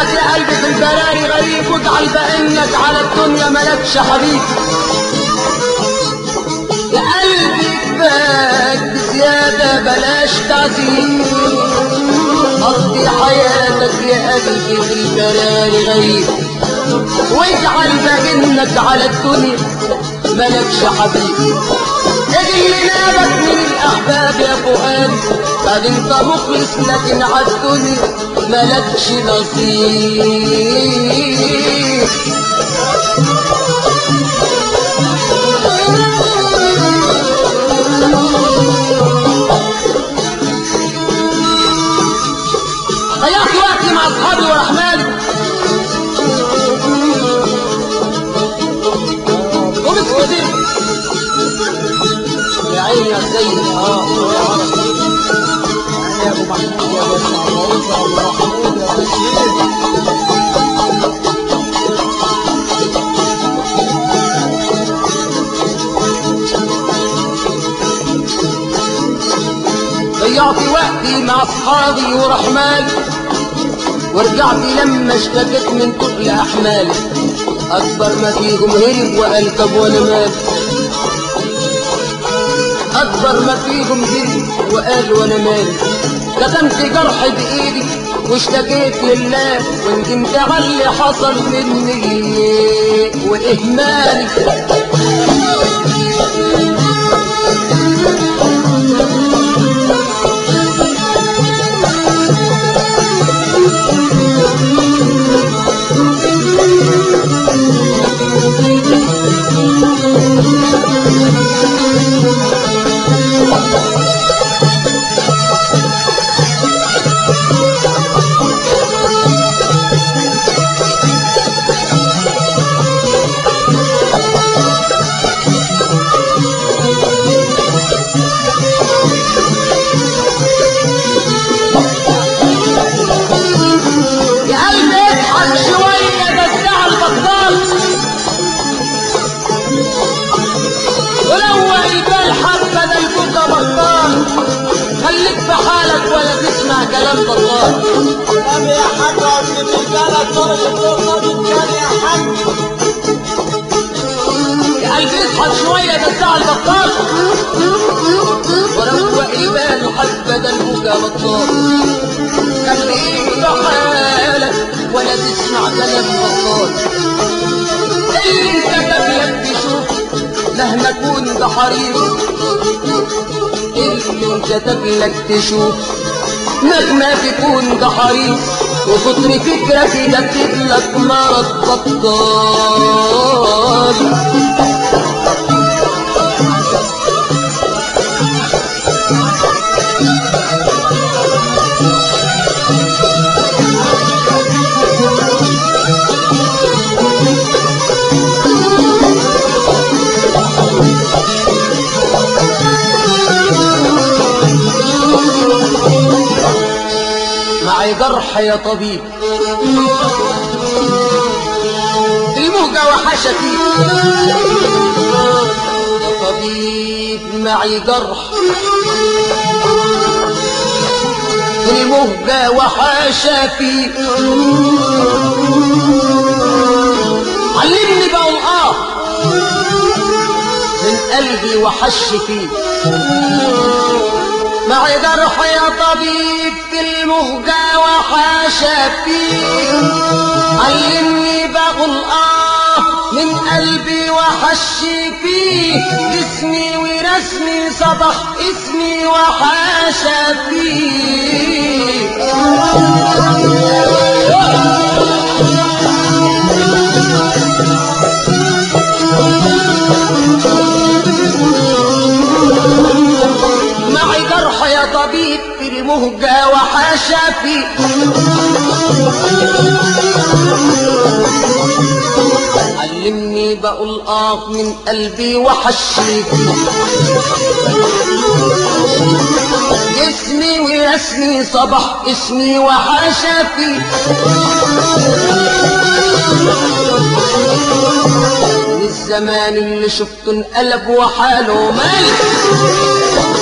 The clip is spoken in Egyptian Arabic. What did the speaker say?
حالك يا قلبي في البراري غريب واجعل بانك على الدنيا ملكش حبيب يا قلبي كفاك بزيادة بلاش تعذيب قضي حياتك يا قلبي في البراري غريب واجعل بانك على الدنيا ملكش حبيب اجي اللي نابك من الاحباب يا فؤاد بعد انت مخلص لكن على الدنيا ملكش نصيب ضيعت وقتي مع اصحابي ورحمالي ومسكتين يا عيني يا سيد اه يا ابو محمود يا ابو محمود يا ابو محمود يا بشير ضيعت وقتي مع اصحابي ورحمالي ورجعت لما اشتكيت من تقل احمالي اكبر ما فيهم هرب وقال طب وانا مالي اكبر ما فيهم هرب وقال وانا مالي كتمت جرح بايدي واشتكيت لله وندمت على اللي حصل مني واهمالي يا قلبي اضحك شوية ده الزعل بطال ولو البال حبة ده البكا بطال خليك في حالك ولا تسمع كلام بطال نبي يا حاج عبد الرجاله طول الفرصه دي تاني يا حاج يا قلبي اضحك شوية ده الزعل بطال ولو البال حبة ده البكا بطال خليك في حالك ولا تسمع كلام بطال اللي انكتب لك تشوف مهما كنت حريص اللي انكتب لك تشوف مهما تكون ده حريص وكتر فكرك يكتب لك مرض بطال معي جرح يا طبيب الموجة وحشتي يا طبيب معي جرح المهجة وحشتي علمني بقول اه من قلبي وحش فيه معي جرح يا طبيب في المهجة وحاشا فيه علمني بقول آه من قلبي وحش فيه جسمي ورسمي صبح اسمي وحاشا فيه معي جرح يا طبيب في المهجة وحاشا فيه علمني بقول آه من قلبي وحشي فيه اسمي ورسمي صبح اسمي وحاشا فيه من الزمان اللي شفته انقلب وحاله مال